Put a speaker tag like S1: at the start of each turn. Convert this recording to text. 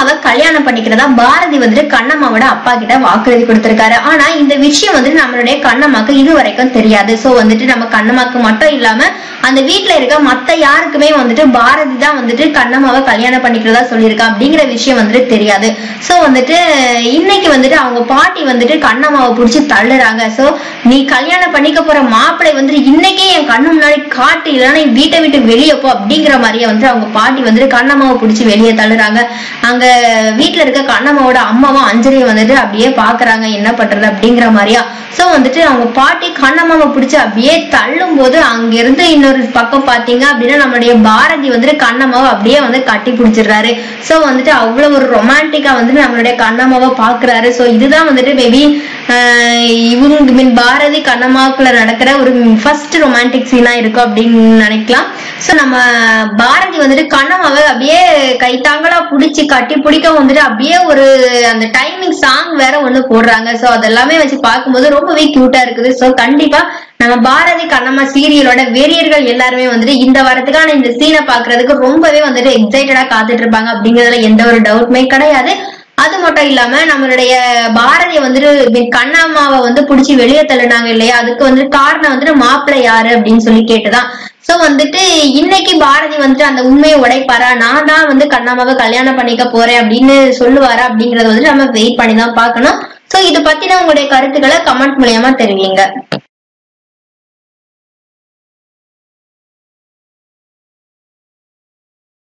S1: கண்ணம்மாவை கல்யாணம் பண்ணிக்கிறதா பாரதி வந்துட்டு கண்ணம்மாவோட அப்பா கிட்ட வாக்குறுதி கொடுத்திருக்காரு ஆனா இந்த விஷயம் வந்துட்டு நம்மளுடைய கண்ணம்மாக்கு இது வரைக்கும் தெரியாது சோ வந்துட்டு நம்ம கண்ணம்மாக்கு மட்டும் இல்லாம அந்த வீட்ல இருக்க மத்த யாருக்குமே வந்துட்டு பாரதி தான் வந்துட்டு கண்ணம்மாவை கல்யாணம் பண்ணிக்கிறதா சொல்லியிருக்கா அப்படிங்கிற விஷயம் வந்துட்டு தெரியாது சோ வந்துட்டு இன்னைக்கு வந்துட்டு அவங்க பாட்டி வந்துட்டு கண்ணம்மாவை புடிச்சு தள்ளுறாங்க சோ நீ கல்யாணம் பண்ணிக்க போற மாப்பிளை வந்துட்டு இன்னைக்கே என் கண்ணு முன்னாடி காட்டு இல்லைன்னா நீ வீட்டை விட்டு வெளியே போ அப்படிங்கிற மாதிரியே வந்து அவங்க பாட்டி வந்துட்டு கண்ணம்மாவை பிடிச்சி வெளியே தள்ளுறாங்க அங்க வீட்டுல இருக்க கண்ணம்மாவோட அம்மாவும் அஞ்சலியை வந்துட்டு அப்படியே பாக்குறாங்க என்ன பண்றது அப்படிங்கிற மாதிரியா சோ வந்துட்டு அவங்க பாட்டி கண்ணம்மாவை பிடிச்சு அப்படியே தள்ளும் போது அங்க இருந்து இன்னொரு பக்கம் பாத்தீங்க அப்படின்னா நம்மளுடைய பாரதி வந்துட்டு கண்ணம்மாவை அப்படியே வந்து கட்டி பிடிச்சிடுறாரு சோ வந்துட்டு அவ்வளவு ஒரு ரொமான்டிக்கா வந்துட்டு நம்மளுடைய கண்ணம்மாவை பாக்குறாரு சோ இதுதான் வந்துட்டு மேபி இவங்க மீன் பாரதி கண்ணம்மாக்குள்ள நடக்கிற ஒரு ஃபர்ஸ்ட் ரொமான்டிக் சீனா இருக்கும் அப்படின்னு நினைக்கலாம் சோ நம்ம பாரதி வந்துட்டு கண்ணம்மாவை அப்படியே கைத்தாங்களா புடிச்சு கட்டி பிடிக்க வந்துட்டு அப்படியே ஒரு அந்த டைமிங் சாங் வேற ஒண்ணு போடுறாங்க சோ அதெல்லாமே வச்சு பார்க்கும்போது ரொம்பவே கியூட்டா இருக்குது சோ கண்டிப்பா நம்ம பாரதி கண்ணம்மா சீரியலோட வெறியர்கள் எல்லாருமே வந்துட்டு இந்த வாரத்துக்கான இந்த சீனை பாக்குறதுக்கு ரொம்பவே வந்துட்டு எக்ஸைட்டடா காத்துட்டு இருப்பாங்க அப்படிங்கறதுல எந்த ஒரு டவுட்மே கிடையாது அது மட்டும் இல்லாம நம்மளுடைய பாரதிய வந்துட்டு கண்ணம்மாவை வந்து புடிச்சு வெளியே தள்ளுனாங்க இல்லையா அதுக்கு வந்துட்டு காரணம் வந்துட்டு மாப்பிள்ளை யாரு அப்படின்னு சொல்லி கேட்டுதான் சோ வந்துட்டு இன்னைக்கு பாரதி வந்துட்டு அந்த உண்மையை உடைப்பாரா நான் தான் வந்து கண்ணம்மாவை கல்யாணம் பண்ணிக்க போறேன் அப்படின்னு சொல்லுவாரா அப்படிங்கறத வந்துட்டு நம்ம வெயிட் பண்ணி தான் பார்க்கணும் சோ இது பத்தின உங்களுடைய கருத்துக்களை கமெண்ட் மூலியமா தெரிவிங்க